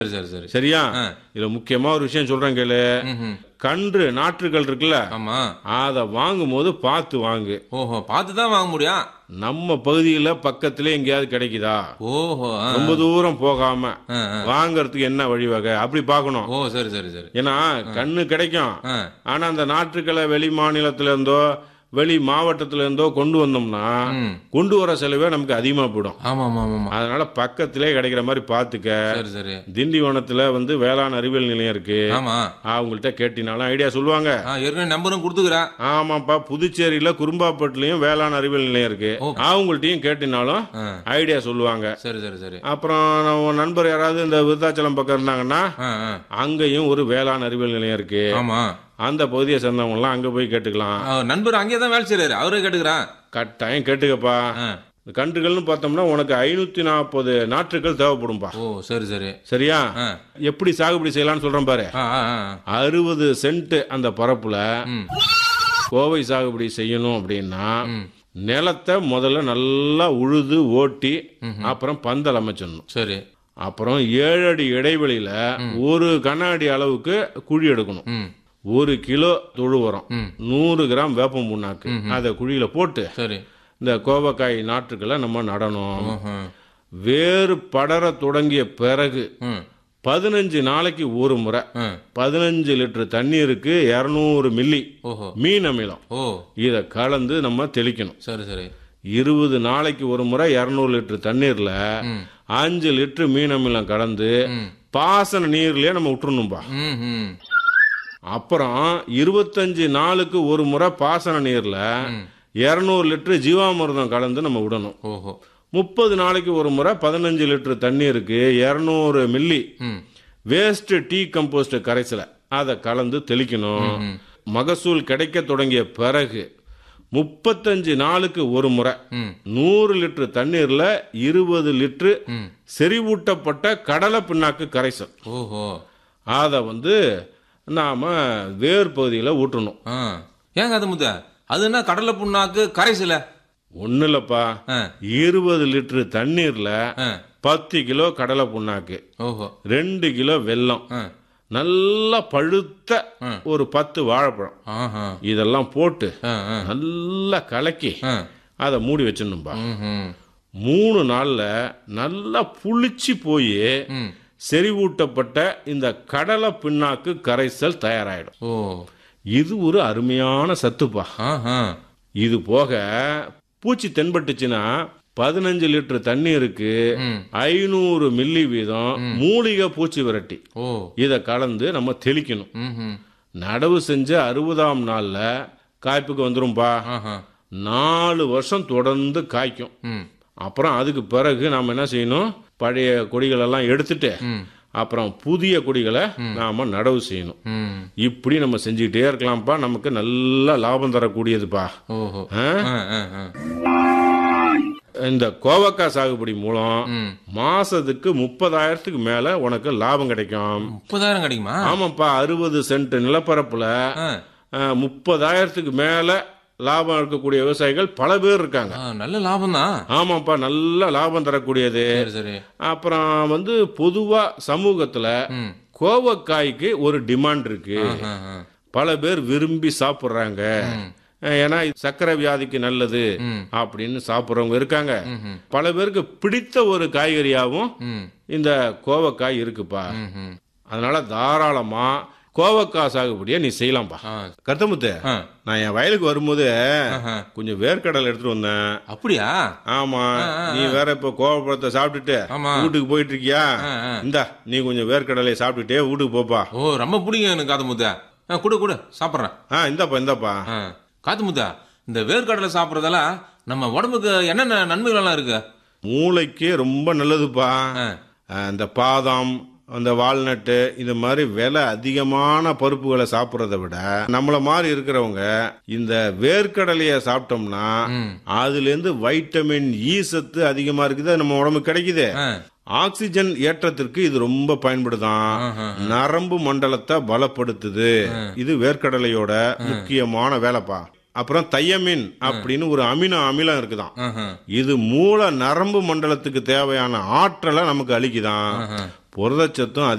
சரி சரி சரி சரியா ஆ. இதுல முக்கியமா ஒரு விஷயம் சொல்றேன் கேளு ம்ஹும். கன்று நாற்றுகள் இருக்குல்ல ஆமா அதை வாங்கும் போது பார்த்து வாங்கு ஓஹோ பார்த்து தான் வாங்க முடியும் நம்ம பகுதியில பக்கத்துல எங்கேயாவது கிடைக்குதா ஓஹோ ஆ. ரொம்ப தூரம் போகாம ஆ, ஆ. வாங்கறதுக்கு என்ன வழிவகை அப்படி பார்க்கணும் ஓ சரி சரி சரி ஏன்னா கண்ணு கிடைக்கும் ஆ. ஆனா அந்த நாற்றுக்களை வெளி மாநிலத்துல இருந்தோ வெளி மாவட்டத்துல இருந்தோ கொண்டு வந்தோம்னா ம். கொண்டு வர செலவே நமக்கு அதிகமா போயிடும் ஆமா ஆமா ஆமா, ஆமா அதனால பக்கத்திலே கிடைக்கிற மாதிரி பார்த்துக்க சரி சரி திண்டிவனத்துல வந்து வேளாண் அறிவியல் நிலையம் இருக்கு ஆமா அவங்கள்ட்ட கேட்டினாலும் ஐடியா சொல்லுவாங்க ஆ ஏற்கனவே நம்பரும் கொடுத்துக்கிறேன் ஆமாப்பா புதுச்சேரியில குறும்பாப்பட்டுலயும் வேளாண் அறிவியல் நிலையம் இருக்கு ஓ. அவங்கள்ட்டயும் கேட்டினாலும் ஆ. ஐடியா சொல்லுவாங்க சரி சரி சரி அப்புறம் நம்ம நண்பர் யாராவது இந்த விருத்தாச்சலம் பக்கம் இருந்தாங்கன்னா ஆ ஆ அங்கேயும் ஒரு வேளாண் அறிவியல் நிலையம் இருக்கு ஆமா அந்த பகுதியை சேர்ந்தவங்க எல்லாம் அங்க போய் கேட்டுக்கலாம் ஆ, நண்பர் அங்கேயே தான் வேலை செய்றாரு அவரே கேட்டுக்கிறான் கட்டாயம் கேட்டுக்கப்பா ஆ. இந்த கன்றுகள்னு பார்த்தோம்னா உனக்கு ஐநூத்தி நாற்பது நாற்றுகள் தேவைப்படும்பா ஓ சரி சரி சரியா ஆ. எப்படி சாகுபடி செய்யலாம்னு சொல்றேன் பாரு ஆ ஆ ஆ. அறுபது சென்ட் அந்த பரப்புல ம் கோவை சாகுபடி செய்யணும் அப்படின்னா ம். நிலத்தை முதல்ல நல்லா உழுது ஓட்டி அப்புறம் பந்தல் அமைச்சிடணும் சரி அப்புறம் ஏழு அடி இடைவெளியில ஒரு கண்ணாடி அளவுக்கு குழி எடுக்கணும் ம் ஒரு கிலோ தொழு உரம் ம். நூறு கிராம் வேப்பம் புண்ணாக்கு அதை குழியில போட்டு சரி இந்த கோவக்காய் நாற்றுக்களை நம்ம நடணும் ம்ஹும். வேறு படர தொடங்கிய பிறகு ம் பதினஞ்சு நாளைக்கு ஒரு முறை ம். பதினஞ்சு லிட்டர் தண்ணீருக்கு இரநூறு மில்லி ஓஹோ மீன் அமிலம் ஓ இதை கலந்து நம்ம தெளிக்கணும் சரி சரி இருபது நாளைக்கு ஒரு முறை இரநூறு லிட்டர் தண்ணீர்ல ம். அஞ்சு லிட்டர் மீன் அமிலம் கலந்து ம். பாசன நீர்லயே நம்ம விட்டுறணும்பா ம் ம் அப்புறம் இருபத்தஞ்சு நாளுக்கு ஒரு முறை பாசன நீர்ல இரநூறு லிட்டர் ஜீவாமிர்தம் கலந்து நம்ம விடணும் ஓஹோ முப்பது நாளைக்கு ஒரு முறை பதினஞ்சு லிட்டர் தண்ணீருக்கு இரநூறு மில்லி ம் வேஸ்ட் டீ கம்போஸ்ட் கரைசலை அதை கலந்து தெளிக்கணும் மகசூல் கிடைக்க தொடங்கிய பிறகு முப்பத்தஞ்சு நாளுக்கு ஒரு முறை ம் நூறு லிட்டர் தண்ணீர்ல இருபது லிட்டர் ம் செறிவூட்டப்பட்ட கடலை பிண்ணாக்கு கரைசல் ஓஹோ அதை வந்து நாம வேர் பகுதியில் ஊற்றணும் ஆ ஏங்க அது முத்த அது என்ன கடலை புண்ணாக்கு கரைசல ஒன்றும் இல்லைப்பா ஆ இருபது லிட்டர் தண்ணீர்ல ஆ பத்து கிலோ கடலை புண்ணாக்கு ஓஹோ ரெண்டு கிலோ வெல்லம் ஆ நல்லா பழுத்த ஒரு பத்து வாழைப்பழம் ஆஹா இதெல்லாம் போட்டு ஆ ஆ நல்லா கலக்கி ஆ அதை மூடி வச்சிடணும்பா ம்ஹும். மூணு நாள்ல நல்லா புளிச்சு போய் ம் செறிவூட்டப்பட்ட இந்த கடலை பிண்ணாக்கு கரைசல் தயாராயிடும் ஓ இது ஒரு அருமையான சத்துப்பா ஆஹா இது போக பூச்சி தென்பட்டுச்சுன்னா பதினஞ்சு லிட்டர் தண்ணீருக்கு ம் ஐநூறு மில்லி வீதம் மூலிகை பூச்சி விரட்டி ஓ இதை கலந்து நம்ம தெளிக்கணும் ம்ஹும். நடவு செஞ்ச அறுபதாம் நாள்ல காய்ப்புக்கு வந்துரும்பா ஆஹா நாலு வருஷம் தொடர்ந்து காய்க்கும் ம் அப்புறம் அதுக்கு பிறகு நாம் என்ன செய்யணும் பழைய கொடிகளெல்லாம் எடுத்துட்டு ம் அப்புறம் புதிய கொடிகளை நாம நடவு செய்யணும் ம் இப்படி நம்ம செஞ்சுக்கிட்டே இருக்கலாம்ப்பா நமக்கு நல்ல லாபம் தரக்கூடியதுப்பா ஓஹோ ஆ? ஆ ஆ ஆ இந்த கோவக்காய் சாகுபடி மூலம் ம் மாசத்துக்கு முப்பதாயிரத்துக்கு மேல உனக்கு லாபம் கிடைக்கும் முப்பதாயிரம் கிடைக்குமா ஆமாப்பா அறுபது சென்ட் நிலப்பரப்புல ஆ அஹ், முப்பதாயிரத்துக்கு மேல லாபம் இருக்கக்கூடிய விவசாயிகள் பல பேர் இருக்காங்க ஆ, நல்ல லாபம் தான் ஆமாப்பா நல்ல லாபம் தரக்கூடியது சரி சரி அப்புறம் வந்து பொதுவா சமூகத்துல ம் கோவக்காய்க்கு ஒரு டிமாண்ட் இருக்கு ஆ ஆ பல பேர் விரும்பி சாப்பிட்றாங்க ஏன்னா இது சர்க்கரை வியாதிக்கு நல்லது ம். அப்படின்னு சாப்பிட்றவங்க இருக்காங்க ம்ஹும். பல பேருக்கு பிடித்த ஒரு காய்கறியாவும் ம் இந்த கோவக்காய் இருக்குப்பா ம்ஹும். அதனால தாராளமா கோவக்காய் சாகுபடியை நீ செய்யலாம்ப்பா ஆ கருத்தமுத்து ஆ நான் என் வயலுக்கு வரும்போது ஆஹா. கொஞ்சம் வேர்க்கடலை எடுத்துட்டு வந்தேன் அப்படியா ஆமா நீ வேற இப்ப கோவப்பழத்தை சாப்பிட்டுட்டு ஆமா. வீட்டுக்கு போயிட்டு இருக்கியா ஆ, ஆ. இந்தா நீ கொஞ்சம் வேர்க்கடலையை சாப்பிட்டுட்டே வீட்டுக்கு போப்பா ஓ ரொம்ப பிடிக்கும் எனக்கு காது முத்த ஆ கொடு கொடு சாப்பிட்றேன் ஆ இந்தாப்பா இந்தாப்பா ஆ காது முத்த இந்த வேர்க்கடலை சாப்பிட்றதெல்லாம் நம்ம உடம்புக்கு என்னென்ன நன்மைகள்லாம் இருக்கு மூளைக்கு ரொம்ப நல்லதுப்பா ஆ ஆ, இந்த பாதாம் அந்த வால்நட்டு இது மாதிரி விலை அதிகமான பருப்புகளை சாப்பிட்றத விட நம்மள மாதிரி இருக்கிறவங்க இந்த வேர்க்கடலையை சாப்பிட்டோம்னா ம். அதுலேருந்து வைட்டமின் இ சத்து அதிகமா இருக்குது அது நம்ம உடம்புக்கு கிடைக்குது ஆ ஆக்சிஜன் ஏற்றத்திற்கு இது ரொம்ப பயன்படுதான் ஆஹா. நரம்பு மண்டலத்தை பலப்படுத்துது இது வேர்க்கடலையோட முக்கியமான வேலைப்பா அப்புறம் தையமின் அப்படின்னு ஒரு அமினோ அமிலம் இருக்குதாம் ஆஹா. இது மூல நரம்பு மண்டலத்துக்கு தேவையான ஆற்றலை நமக்கு அளிக்குதாம் ஆஹா. புரதச்சத்தும்